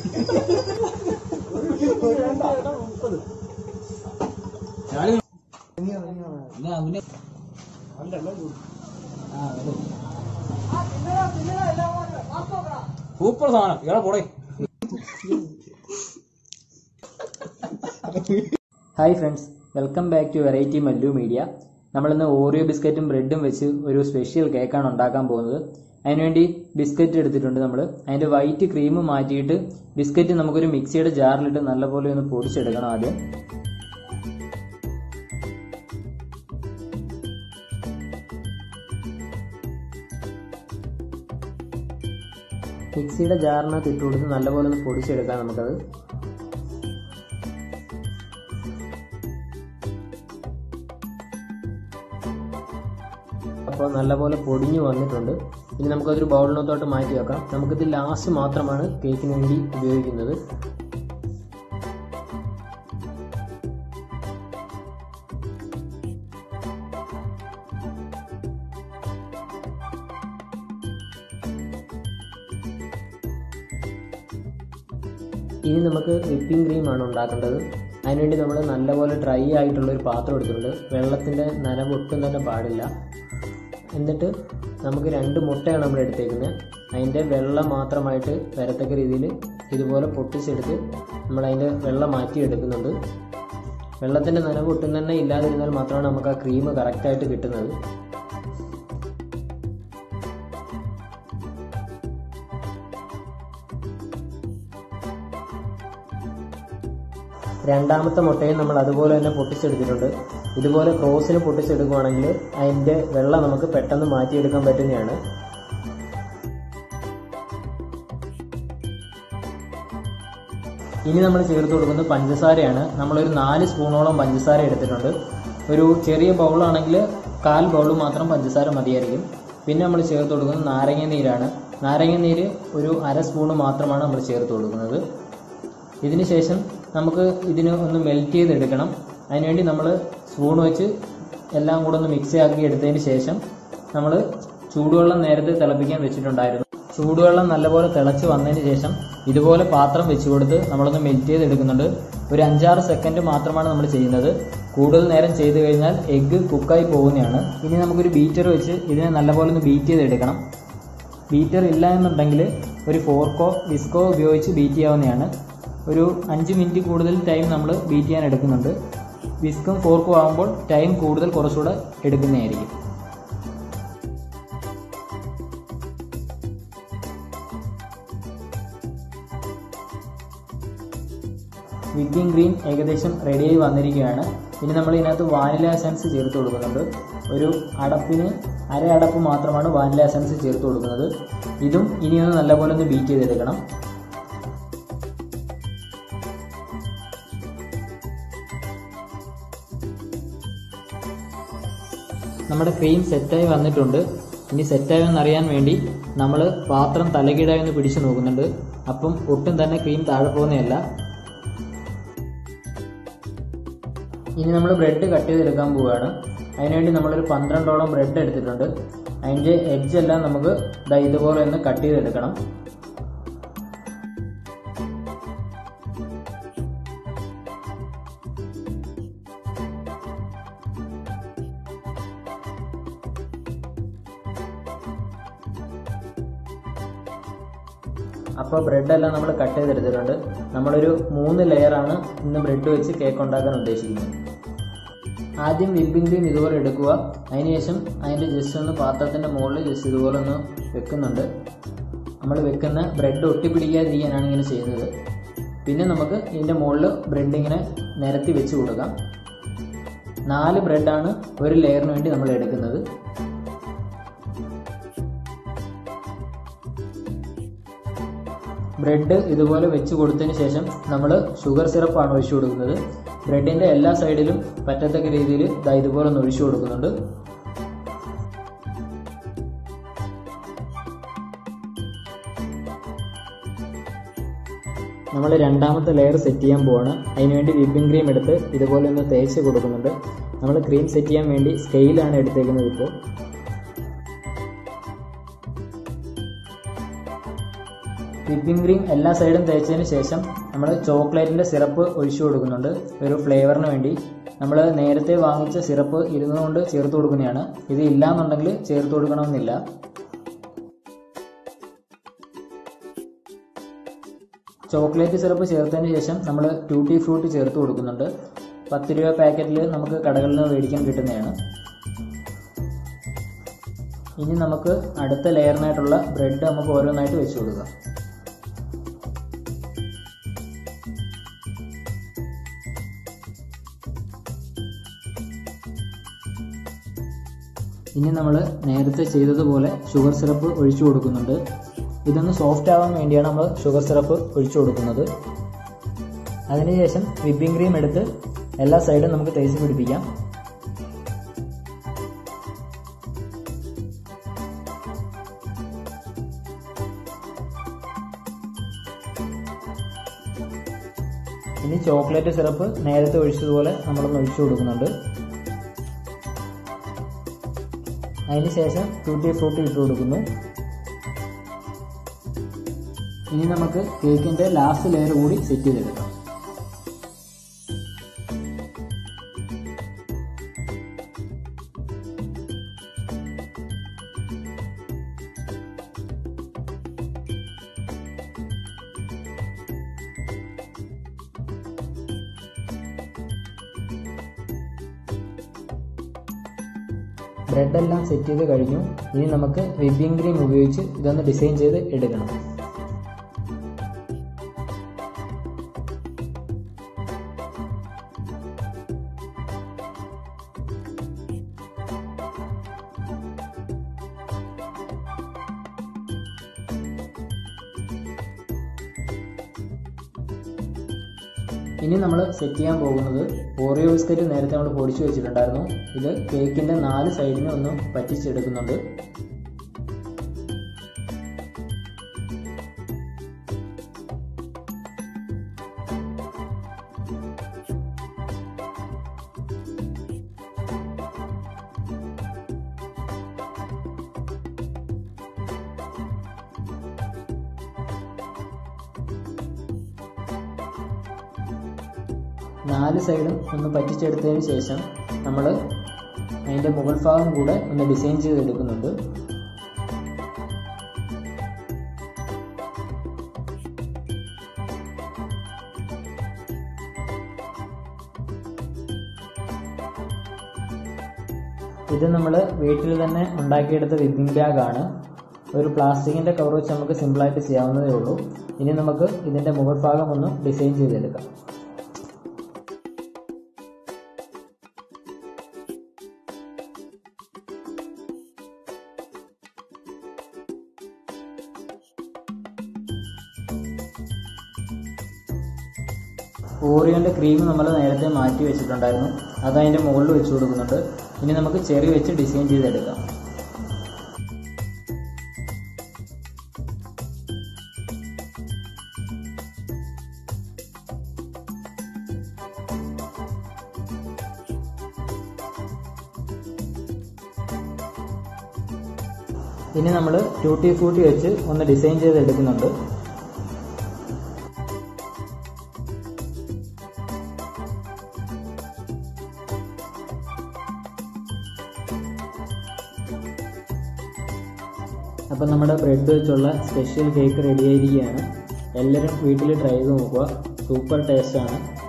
super സാധനം ഇയാളെ പോടേ hi friends welcome back to variety Mallu media നമ്മളിന്ന് ഓറിയോ ബിസ്ക്കറ്റും ബ്രെഡും വെച്ച് ഒരു സ്പെഷ്യൽ കേക്കാണ് ഉണ്ടാക്കാൻ പോകുന്നത് അതിനുവേണ്ടി ബിസ്ക്കറ്റ് എടുത്തിട്ടുണ്ട് നമ്മൾ അതിന്റെ വൈറ്റ് ക്രീം മാറ്റിയിട്ട് ബിസ്ക്കറ്റ് നമുക്കൊരു മിക്സിയുടെ ജാറിലിട്ട് നല്ലപോലെ ഒന്ന് പൊടിച്ചെടുക്കണം ആദ്യം മിക്സിയുടെ ജാറിനകത്ത് ഇട്ട് കൊടുത്ത് നല്ലപോലെ ഒന്ന് പൊടിച്ചെടുക്കാം നമുക്കത് അപ്പോൾ നല്ലപോലെ പൊടിഞ്ഞു വന്നിട്ടുണ്ട് ഇനി നമുക്കതൊരു ബൗളിനകത്തോട്ട് മാറ്റി വെക്കാം നമുക്കിത് ലാസ്റ്റ് മാത്രമാണ് കേക്കിന് വേണ്ടി ഉപയോഗിക്കുന്നത് ഇനി നമുക്ക് വിപ്പിംഗ് ക്രീമാണ് ഉണ്ടാക്കേണ്ടത് അതിനുവേണ്ടി നമ്മൾ നല്ലപോലെ ഡ്രൈ ആയിട്ടുള്ള ഒരു പാത്രം എടുത്തിട്ടുണ്ട് വെള്ളത്തിൻ്റെ നനവ് ഒട്ടും തന്നെ പാടില്ല എന്നിട്ട് നമുക്ക് രണ്ട് മുട്ടയാണ് നമ്മൾ എടുത്തേക്കുന്നത് അതിൻ്റെ വെള്ളം മാത്രമായിട്ട് വരത്തക്ക രീതിയിൽ ഇതുപോലെ പൊട്ടിച്ചെടുത്ത് നമ്മൾ അതിൻ്റെ വെള്ളം മാറ്റി എടുക്കുന്നുണ്ട് വെള്ളത്തിൻ്റെ നനവ് ഒട്ടും തന്നെ ഇല്ലാതിരുന്നാൽ മാത്രമാണ് നമുക്ക് ആ ക്രീം കറക്റ്റായിട്ട് കിട്ടുന്നത് രണ്ടാമത്തെ മുട്ടയും നമ്മൾ അതുപോലെ തന്നെ പൊട്ടിച്ചെടുത്തിട്ടുണ്ട് ഇതുപോലെ ക്രോസിന് പൊട്ടിച്ചെടുക്കുകയാണെങ്കിൽ അതിൻ്റെ വെള്ളം നമുക്ക് പെട്ടെന്ന് മാറ്റിയെടുക്കാൻ പറ്റുന്നതാണ് ഇനി നമ്മൾ ചേർത്ത് കൊടുക്കുന്നത് പഞ്ചസാരയാണ് നമ്മളൊരു നാല് സ്പൂണോളം പഞ്ചസാര എടുത്തിട്ടുണ്ട് ഒരു ചെറിയ ബൗളാണെങ്കിൽ കാൽ ബൗൾ മാത്രം പഞ്ചസാര മതിയായിരിക്കും പിന്നെ നമ്മൾ ചേർത്ത് കൊടുക്കുന്നത് നാരങ്ങ നീരാണ് നാരങ്ങ നീര് ഒരു അര സ്പൂണ് മാത്രമാണ് നമ്മൾ ചേർത്ത് കൊടുക്കുന്നത് ഇതിന് ശേഷം നമുക്ക് ഇതിന് ഒന്ന് മെൽറ്റ് ചെയ്തെടുക്കണം അതിനുവേണ്ടി നമ്മൾ സ്പൂൺ വെച്ച് എല്ലാം കൂടെ ഒന്ന് മിക്സ് ആക്കി എടുത്തതിന് ശേഷം നമ്മൾ ചൂടുവെള്ളം നേരത്തെ തിളപ്പിക്കാൻ വെച്ചിട്ടുണ്ടായിരുന്നു ചൂടുവെള്ളം നല്ലപോലെ തിളച്ച് വന്നതിന് ശേഷം ഇതുപോലെ പാത്രം വെച്ച് കൊടുത്ത് നമ്മളൊന്ന് മെൽറ്റ് ചെയ്തെടുക്കുന്നുണ്ട് ഒരു അഞ്ചാറ് സെക്കൻഡ് മാത്രമാണ് നമ്മൾ ചെയ്യുന്നത് കൂടുതൽ നേരം ചെയ്തു കഴിഞ്ഞാൽ എഗ്ഗ് കുക്കായി പോകുന്നതാണ് ഇനി നമുക്കൊരു ബീറ്റർ വെച്ച് ഇതിനെ നല്ലപോലെ ഒന്ന് ബീറ്റ് ചെയ്തെടുക്കണം ബീറ്റർ ഇല്ല എന്നുണ്ടെങ്കിൽ ഒരു ഫോർക്കോ വിസ്കോ ഉപയോഗിച്ച് ബീറ്റ് ചെയ്യാവുന്നതാണ് ഒരു അഞ്ച് മിനിറ്റ് കൂടുതൽ ടൈം നമ്മൾ ബീറ്റ് ചെയ്യാൻ എടുക്കുന്നുണ്ട് വിസ്കും ഫോർക്കും ആകുമ്പോൾ ടൈം കൂടുതൽ കുറച്ചുകൂടെ എടുക്കുന്നതായിരിക്കും വിപ്പിംഗ് ക്രീം ഏകദേശം റെഡിയായി വന്നിരിക്കുകയാണ് ഇനി നമ്മൾ ഇതിനകത്ത് വാനില എസൻസ് ചേർത്ത് കൊടുക്കുന്നുണ്ട് ഒരു അടപ്പിന് അര അടപ്പ് മാത്രമാണ് വാനില എസൻസ് ചേർത്ത് കൊടുക്കുന്നത് ഇതും ഇനിയൊന്ന് നല്ലപോലെ ഒന്ന് ബീറ്റ് ചെയ്തെടുക്കണം നമ്മുടെ ക്രീം സെറ്റായി വന്നിട്ടുണ്ട് ഇനി സെറ്റായി എന്നറിയാൻ വേണ്ടി നമ്മൾ പാത്രം തലകീടായി ഒന്ന് പിടിച്ചു നോക്കുന്നുണ്ട് അപ്പം ഒട്ടും തന്നെ ക്രീം താഴെ പോകുന്നതല്ല ഇനി നമ്മൾ ബ്രെഡ് കട്ട് ചെയ്തെടുക്കാൻ പോവുകയാണ് അതിനുവേണ്ടി നമ്മളൊരു പന്ത്രണ്ടോളം ബ്രെഡ് എടുത്തിട്ടുണ്ട് അതിൻ്റെ എഡ്ജ് എല്ലാം നമുക്ക് ദാ ഇതുപോലെ ഒന്ന് കട്ട് ചെയ്തെടുക്കണം അപ്പോൾ ബ്രെഡെല്ലാം നമ്മൾ കട്ട് ചെയ്തെടുത്തിട്ടുണ്ട് നമ്മളൊരു മൂന്ന് ലെയറാണ് ഇന്ന് ബ്രെഡ് വെച്ച് കേക്ക് ഉണ്ടാക്കാൻ ഉദ്ദേശിക്കുന്നത് ആദ്യം വിപ്പിംഗ് ക്രീം ഇതുപോലെ എടുക്കുക അതിനുശേഷം അതിൻ്റെ ജസ്റ്റ് ഒന്ന് പാത്രത്തിൻ്റെ മുകളിൽ ജസ്റ്റ് ഇതുപോലെ ഒന്ന് വെക്കുന്നുണ്ട് നമ്മൾ വെക്കുന്ന ബ്രെഡ് ഒട്ടിപ്പിടിക്കാതിരിക്കാനാണ് ഇങ്ങനെ ചെയ്യുന്നത് പിന്നെ നമുക്ക് ഇതിൻ്റെ മുകളിൽ ബ്രെഡ് ഇങ്ങനെ നിരത്തി വെച്ച് കൊടുക്കാം നാല് ബ്രെഡാണ് ഒരു ലെയറിന് വേണ്ടി നമ്മൾ എടുക്കുന്നത് ബ്രെഡ് ഇതുപോലെ വെച്ച് കൊടുത്തതിന് ശേഷം നമ്മൾ ഷുഗർ സിറപ്പാണ് ഒഴിച്ചു കൊടുക്കുന്നത് ബ്രെഡിന്റെ എല്ലാ സൈഡിലും പറ്റത്തക്ക രീതിയിൽ ദാ ഇതുപോലെ ഒന്ന് ഒഴിച്ചു കൊടുക്കുന്നുണ്ട് നമ്മൾ രണ്ടാമത്തെ ലെയർ സെറ്റ് ചെയ്യാൻ പോവാണ് അതിനുവേണ്ടി വിപ്പിംഗ് ക്രീം എടുത്ത് ഇതുപോലെ ഒന്ന് തേച്ച് കൊടുക്കുന്നുണ്ട് നമ്മൾ ക്രീം സെറ്റ് ചെയ്യാൻ വേണ്ടി സ്കെയിലാണ് എടുത്തേക്കുന്നത് ഇപ്പോൾ വിപ്പിംഗ് ക്രീം എല്ലാ സൈഡും തേച്ചതിന് ശേഷം നമ്മൾ ചോക്ലേറ്റിൻ്റെ സിറപ്പ് ഒഴിച്ചു കൊടുക്കുന്നുണ്ട് ഒരു ഫ്ലേവറിന് വേണ്ടി നമ്മൾ നേരത്തെ വാങ്ങിച്ച സിറപ്പ് ഇരുന്നുകൊണ്ട് ചേർത്ത് കൊടുക്കുന്നതാണ് ഇത് ഇല്ലാന്നുണ്ടെങ്കിൽ ചേർത്ത് കൊടുക്കണമെന്നില്ല ചോക്ലേറ്റ് സിറപ്പ് ചേർത്തതിന് ശേഷം നമ്മൾ ട്യൂട്ടി ഫ്രൂട്ട് ചേർത്ത് കൊടുക്കുന്നുണ്ട് പത്ത് രൂപ പാക്കറ്റിൽ നമുക്ക് കടകളിൽ നിന്ന് മേടിക്കാൻ കിട്ടുന്നതാണ് ഇനി നമുക്ക് അടുത്ത ലെയറിനായിട്ടുള്ള ബ്രെഡ് നമുക്ക് ഓരോന്നായിട്ട് വെച്ച് കൊടുക്കാം ഇനി നമ്മൾ നേരത്തെ ചെയ്തതുപോലെ ഷുഗർ സിറപ്പ് ഒഴിച്ചു കൊടുക്കുന്നുണ്ട് ഇതൊന്ന് സോഫ്റ്റ് ആവാൻ വേണ്ടിയാണ് നമ്മൾ ഷുഗർ സിറപ്പ് ഒഴിച്ചു കൊടുക്കുന്നത് അതിനുശേഷം വിപ്പിംഗ് ക്രീം എടുത്ത് എല്ലാ സൈഡും നമുക്ക് തേച്ച് പിടിപ്പിക്കാം ഇനി ചോക്ലേറ്റ് സിറപ്പ് നേരത്തെ ഒഴിച്ചതുപോലെ നമ്മളൊന്ന് ഒഴിച്ചു കൊടുക്കുന്നുണ്ട് അതിനുശേഷം ടൂട്ടി ഫ്രൂട്ടി ഇട്ട് കൊടുക്കുന്നു ഇനി നമുക്ക് കേക്കിന്റെ ലാസ്റ്റ് ലെയർ കൂടി സെറ്റ് ചെയ്തെടുക്കാം ബ്രെഡ് എല്ലാം സെറ്റ് ചെയ്ത് കഴിഞ്ഞു ഇനി നമുക്ക് വിപ്പിംഗ് ക്രീം ഉപയോഗിച്ച് ഇതൊന്ന് ഡിസൈൻ ചെയ്ത് എടുക്കണം ഇനി നമ്മൾ സെറ്റ് ചെയ്യാൻ പോകുന്നത് ഓറിയോ ബിസ്ക്കറ്റ് നേരത്തെ നമ്മൾ പൊടിച്ചു വെച്ചിട്ടുണ്ടായിരുന്നു ഇത് കേക്കിന്റെ നാല് സൈഡിനെ ഒന്ന് പറ്റിച്ചെടുക്കുന്നുണ്ട് നാല് സൈഡും ഒന്ന് പറ്റിച്ചെടുത്തതിന് ശേഷം നമ്മൾ അതിൻ്റെ മുകൾ ഭാഗം കൂടെ ഒന്ന് ഡിസൈൻ ചെയ്തെടുക്കുന്നുണ്ട് ഇത് നമ്മൾ വീട്ടിൽ തന്നെ ഉണ്ടാക്കിയെടുത്ത വിപ്പിംഗ് ബാഗാണ് ഒരു പ്ലാസ്റ്റിക്കിൻ്റെ കവർ വെച്ച് നമുക്ക് സിമ്പിളായിട്ട് ചെയ്യാവുന്നതേ ഉള്ളൂ ഇനി നമുക്ക് ഇതിൻ്റെ മുകൾ ഭാഗം ഒന്ന് ഡിസൈൻ ചെയ്തെടുക്കാം ഓറിയോൻ്റെ ക്രീം നമ്മൾ നേരത്തെ മാറ്റി വെച്ചിട്ടുണ്ടായിരുന്നു അത് അതിൻ്റെ മുകളിൽ വെച്ച് കൊടുക്കുന്നുണ്ട് ഇനി നമുക്ക് ചെറി വെച്ച് ഡിസൈൻ ചെയ്തെടുക്കാം ഇനി നമ്മൾ ട്യൂട്ടി ഫ്രൂട്ടി വെച്ച് ഒന്ന് ഡിസൈൻ ചെയ്തെടുക്കുന്നുണ്ട് അപ്പം നമ്മുടെ ബ്രെഡ് വെച്ചുള്ള സ്പെഷ്യൽ കേക്ക് റെഡി ആയിരിക്കുകയാണ് എല്ലാവരും വീട്ടിൽ ട്രൈ ചെയ്ത് നോക്കുക സൂപ്പർ ടേസ്റ്റാണ്